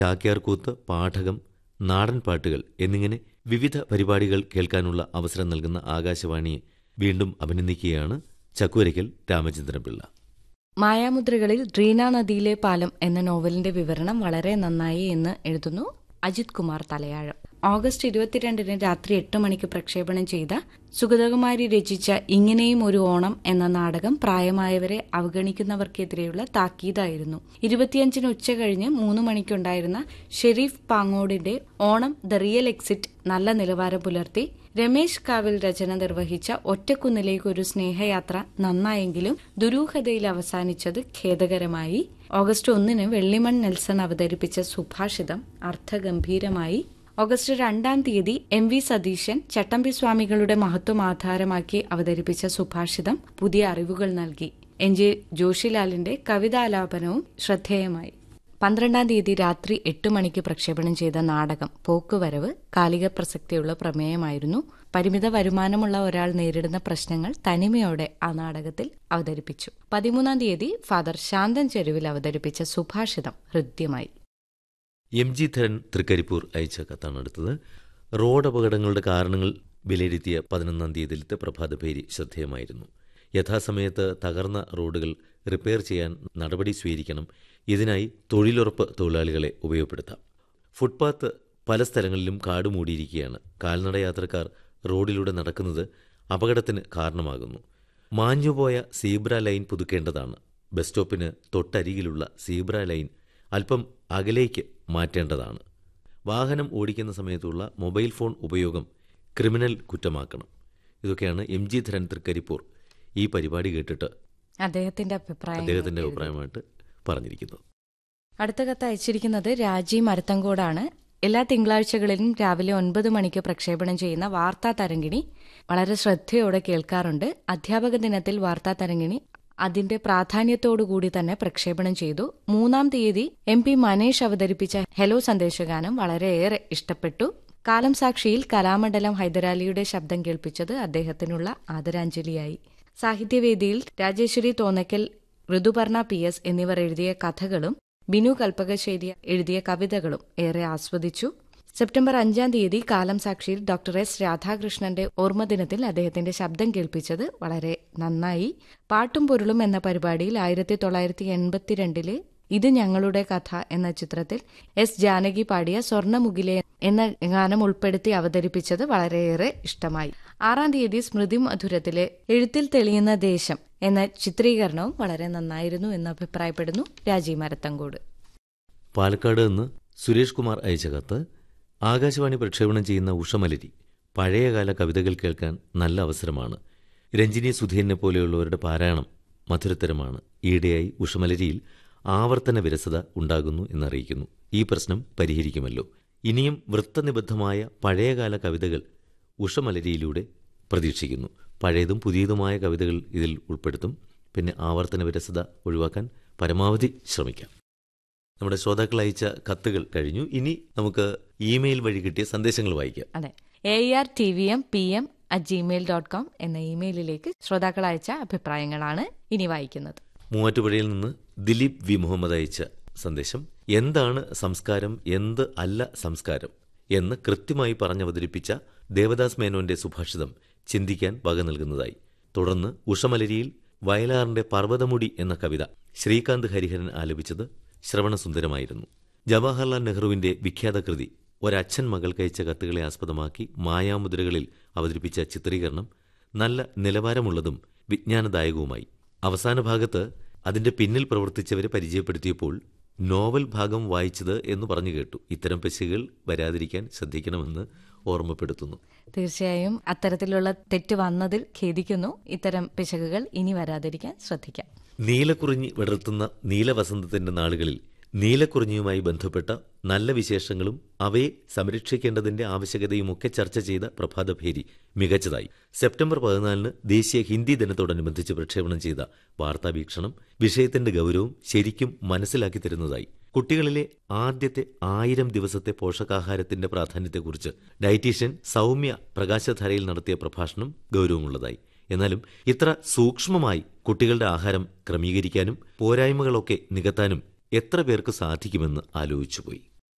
ചാക്യാർകൂത്ത് പാഠകം നാടൻ പാട്ടുകൾ എന്നിങ്ങനെ വിവിധ പരിപാടികൾ കേൾക്കാനുള്ള അവസരം നൽകുന്ന ആകാശവാണിയെ വീണ്ടും അഭിനന്ദിക്കുകയാണ് ചക്കുവരയ്ക്കൽ രാമചന്ദ്രൻപിള്ള മായാമുദ്രകളിൽ ഡ്രീന നദിയിലെ പാലം എന്ന നോവലിന്റെ വിവരണം വളരെ നന്നായി എന്ന് എഴുതുന്നു അജിത് കുമാർ തലയാഴം ഓഗസ്റ്റ് ഇരുപത്തിരണ്ടിന് രാത്രി എട്ട് മണിക്ക് പ്രക്ഷേപണം ചെയ്ത സുഗതകുമാരി രചിച്ച ഇങ്ങനെയും ഒരു ഓണം എന്ന നാടകം പ്രായമായവരെ അവഗണിക്കുന്നവർക്കെതിരെയുള്ള താക്കീതായിരുന്നു ഇരുപത്തിയഞ്ചിന് ഉച്ച കഴിഞ്ഞ് മൂന്ന് മണിക്കുണ്ടായിരുന്ന ഷെരീഫ് പാങ്ങോടിന്റെ ഓണം ദ റിയൽ എക്സിറ്റ് നല്ല നിലവാരം പുലർത്തി രമേശ് കാവിൽ രചന നിർവഹിച്ച ഒറ്റക്കുന്നിലേക്ക് ഒരു സ്നേഹയാത്ര നന്നായെങ്കിലും ദുരൂഹതയിൽ അവസാനിച്ചത് ഖേദകരമായി ഓഗസ്റ്റ് ഒന്നിന് വെള്ളിമൺ നെൽസൺ അവതരിപ്പിച്ച സുഭാഷിതം അർത്ഥഗംഭീരമായി ഓഗസ്റ്റ് രണ്ടാം തീയതി എം വി സതീശൻ ചട്ടമ്പി സ്വാമികളുടെ മഹത്വം ആധാരമാക്കി അവതരിപ്പിച്ച സുഭാഷിതം പുതിയ അറിവുകൾ നൽകി എൻ ജെ ജോഷിലാലിന്റെ കവിതാലാപനവും ശ്രദ്ധേയമായി പന്ത്രണ്ടാം തീയതി രാത്രി എട്ട് മണിക്ക് പ്രക്ഷേപണം ചെയ്ത നാടകം പോക്കുവരവ് കാലിക പ്രസക്തിയുള്ള പ്രമേയമായിരുന്നു പരിമിത വരുമാനമുള്ള ഒരാൾ നേരിടുന്ന പ്രശ്നങ്ങൾ തനിമയോടെ ആ നാടകത്തിൽ അവതരിപ്പിച്ചു പതിമൂന്നാം തീയതി ഫാദർ ശാന്തൻ ചെരുവിൽ അവതരിപ്പിച്ച സുഭാഷിതം ഹൃദ്യമായി എം ജി ധരൻ തൃക്കരിപ്പൂർ അയച്ച കത്താണ് അടുത്തത് റോഡ് അപകടങ്ങളുടെ കാരണങ്ങൾ വിലയിരുത്തിയ പതിനൊന്നാം തീയതിയിലത്തെ പ്രഭാതപേരി ശ്രദ്ധേയമായിരുന്നു യഥാസമയത്ത് തകർന്ന റോഡുകൾ റിപ്പയർ ചെയ്യാൻ നടപടി സ്വീകരിക്കണം ഇതിനായി തൊഴിലുറപ്പ് തൊഴിലാളികളെ ഉപയോഗപ്പെടുത്താം ഫുട്പാത്ത് പല സ്ഥലങ്ങളിലും കാട് മൂടിയിരിക്കുകയാണ് കാൽനട യാത്രക്കാർ റോഡിലൂടെ നടക്കുന്നത് അപകടത്തിന് കാരണമാകുന്നു മാഞ്ഞുപോയ സീബ്ര ലൈൻ പുതുക്കേണ്ടതാണ് ബസ് സ്റ്റോപ്പിന് തൊട്ടരികിലുള്ള സീബ്ര ലൈൻ അല്പം അകലേക്ക് മാറ്റേണ്ടതാണ് വാഹനം ഓടിക്കുന്ന സമയത്തുള്ള മൊബൈൽ ഫോൺ ഉപയോഗം ക്രിമിനൽ കുറ്റമാക്കണം ഇതൊക്കെയാണ് എം ജി ധരൻ തൃക്കരിപ്പൂർ ഈ പരിപാടി കേട്ടിട്ട് അദ്ദേഹത്തിന്റെ അഭിപ്രായം അദ്ദേഹത്തിന്റെ അഭിപ്രായമായിട്ട് പറഞ്ഞിരിക്കുന്നത് അടുത്ത കത്ത് അയച്ചിരിക്കുന്നത് രാജി മരത്തങ്കോടാണ് എല്ലാ തിങ്കളാഴ്ചകളിലും രാവിലെ ഒൻപത് മണിക്ക് പ്രക്ഷേപണം ചെയ്യുന്ന വാർത്താ തരംഗിണി വളരെ ശ്രദ്ധയോടെ കേൾക്കാറുണ്ട് അധ്യാപക ദിനത്തിൽ വാർത്താ തരംഗിണി അതിന്റെ പ്രാധാന്യത്തോടുകൂടി തന്നെ പ്രക്ഷേപണം ചെയ്തു മൂന്നാം തീയതി എം പി മനേഷ് അവതരിപ്പിച്ച ഹെലോ സന്ദേശഗാനം വളരെയേറെ ഇഷ്ടപ്പെട്ടു കാലം സാക്ഷിയിൽ കലാമണ്ഡലം ഹൈദരാലിയുടെ ശബ്ദം കേൾപ്പിച്ചത് അദ്ദേഹത്തിനുള്ള ആദരാഞ്ജലിയായി സാഹിത്യവേദിയിൽ രാജേശ്വരി തോന്നക്കൽ ഋതുപർണ പി എസ് എന്നിവർ എഴുതിയ കഥകളും ബിനു കൽപ്പകശ്ശേരി എഴുതിയ കവിതകളും ഏറെ ആസ്വദിച്ചു സെപ്റ്റംബർ അഞ്ചാം തീയതി കാലം സാക്ഷിയിൽ ഡോക്ടർ എസ് രാധാകൃഷ്ണന്റെ ഓർമ്മദിനത്തിൽ അദ്ദേഹത്തിന്റെ ശബ്ദം കേൾപ്പിച്ചത് വളരെ നന്നായി പാട്ടും പൊരുളും എന്ന പരിപാടിയിൽ ആയിരത്തി തൊള്ളായിരത്തി എൺപത്തിരണ്ടിലെ ഇത് ഞങ്ങളുടെ കഥ എന്ന ചിത്രത്തിൽ എസ് ജാനകി പാടിയ സ്വർണ്ണമുകിലെ എന്ന ഗാനം ഉൾപ്പെടുത്തി അവതരിപ്പിച്ചത് വളരെയേറെ ഇഷ്ടമായി ആറാം തീയതി സ്മൃതി മധുരത്തിലെ എഴുത്തിൽ തെളിയുന്ന ദേശം എന്ന ചിത്രീകരണവും വളരെ നന്നായിരുന്നു എന്ന് അഭിപ്രായപ്പെടുന്നു രാജീവ് മരത്തങ്കോട് പാലക്കാട് നിന്ന് സുരേഷ് കുമാർ അയച്ച കത്ത് ആകാശവാണി പ്രക്ഷേപണം ചെയ്യുന്ന ഉഷമലരി പഴയകാല കവിതകൾ കേൾക്കാൻ നല്ല അവസരമാണ് രഞ്ജിനി സുധീരനെ പോലെയുള്ളവരുടെ പാരായണം മധുരത്തരമാണ് ഈയിടെയായി ഉഷമലരിയിൽ ആവർത്തന വിരസത ഉണ്ടാകുന്നു എന്നറിയിക്കുന്നു ഈ പ്രശ്നം പരിഹരിക്കുമല്ലോ ഇനിയും വൃത്തനിബദ്ധമായ പഴയകാല കവിതകൾ ഉഷമലരിയിലൂടെ പ്രതീക്ഷിക്കുന്നു പഴയതും പുതിയതുമായ കവിതകൾ ഇതിൽ ഉൾപ്പെടുത്തും പിന്നെ ആവർത്തന വിരസത ഒഴിവാക്കാൻ പരമാവധി ശ്രമിക്കാം നമ്മുടെ ശ്രോതാക്കൾ അയച്ച കത്തുകൾ കഴിഞ്ഞു ഇനി നമുക്ക് ഇമെയിൽ വഴി കിട്ടിയ സന്ദേശങ്ങൾ വായിക്കാം അതെ A R T V M P M at Gmail dot com എന്ന ഇമെയിലിലേക്ക് ശ്രോതാക്കൾ അയച്ച അഭിപ്രായങ്ങളാണ് ഇനി വായിക്കുന്നത് മൂവാറ്റുപുഴയിൽ നിന്ന് ദിലീപ് വി മുഹമ്മദ് അയച്ച സന്ദേശം എന്താണ് സംസ്കാരം എന്ത് അല്ല സംസ്കാരം എന്ന് കൃത്യമായി പറഞ്ഞവതരിപ്പിച്ച ദേവദാസ് മേനോന്റെ സുഭാഷിതം ചിന്തിക്കാൻ വക നൽകുന്നതായി തുടർന്ന് ഉഷമലരിയിൽ വയലാറിന്റെ പർവ്വതമുടി എന്ന കവിത ശ്രീകാന്ത് ഹരിഹരൻ ആലപിച്ചത് ശ്രവണസുന്ദരമായിരുന്നു ജവഹർലാൽ നെഹ്റുവിന്റെ വിഖ്യാത കൃതി ഒരച്ഛൻ മകൾക്കയച്ച കത്തുകളെ ആസ്പദമാക്കി മായാമുദ്രകളിൽ അവതരിപ്പിച്ച ചിത്രീകരണം നല്ല നിലവാരമുള്ളതും വിജ്ഞാനദായകവുമായി അവസാന ഭാഗത്ത് അതിന്റെ പിന്നിൽ പ്രവർത്തിച്ചവരെ പരിചയപ്പെടുത്തിയപ്പോൾ നോവൽ ഭാഗം വായിച്ചത് എന്ന് പറഞ്ഞു കേട്ടു ഇത്തരം പെശകുകൾ വരാതിരിക്കാൻ ശ്രദ്ധിക്കണമെന്ന് ഓർമ്മപ്പെടുത്തുന്നു തീർച്ചയായും അത്തരത്തിലുള്ള തെറ്റ് വന്നതിൽ ഖേദിക്കുന്നു ഇത്തരം പിശകുകൾ ഇനി വരാതിരിക്കാൻ ശ്രദ്ധിക്കാം നീലക്കുറിഞ്ഞി വിടർത്തുന്ന നീലവസന്തത്തിന്റെ നാളുകളിൽ നീലക്കുറിഞ്ഞിയുമായി ബന്ധപ്പെട്ട നല്ല വിശേഷങ്ങളും അവയെ സംരക്ഷിക്കേണ്ടതിന്റെ ആവശ്യകതയുമൊക്കെ ചർച്ച ചെയ്ത പ്രഭാതഭേരി മികച്ചതായി സെപ്റ്റംബർ പതിനാലിന് ദേശീയ ഹിന്ദി ദിനത്തോടനുബന്ധിച്ച് പ്രക്ഷേപണം ചെയ്ത വാർത്താവീക്ഷണം വിഷയത്തിന്റെ ഗൗരവം ശരിക്കും മനസ്സിലാക്കി തരുന്നതായി കുട്ടികളിലെ ആദ്യത്തെ ആയിരം ദിവസത്തെ പോഷകാഹാരത്തിന്റെ പ്രാധാന്യത്തെക്കുറിച്ച് ഡയറ്റീഷ്യൻ സൗമ്യ പ്രകാശധാരയിൽ നടത്തിയ പ്രഭാഷണം ഗൗരവമുള്ളതായി എന്നാലും ഇത്ര സൂക്ഷ്മമായി കുട്ടികളുടെ ആഹാരം ക്രമീകരിക്കാനും പോരായ്മകളൊക്കെ നികത്താനും എത്ര പേർക്ക് സാധിക്കുമെന്ന് ആലോചിച്ചുപോയി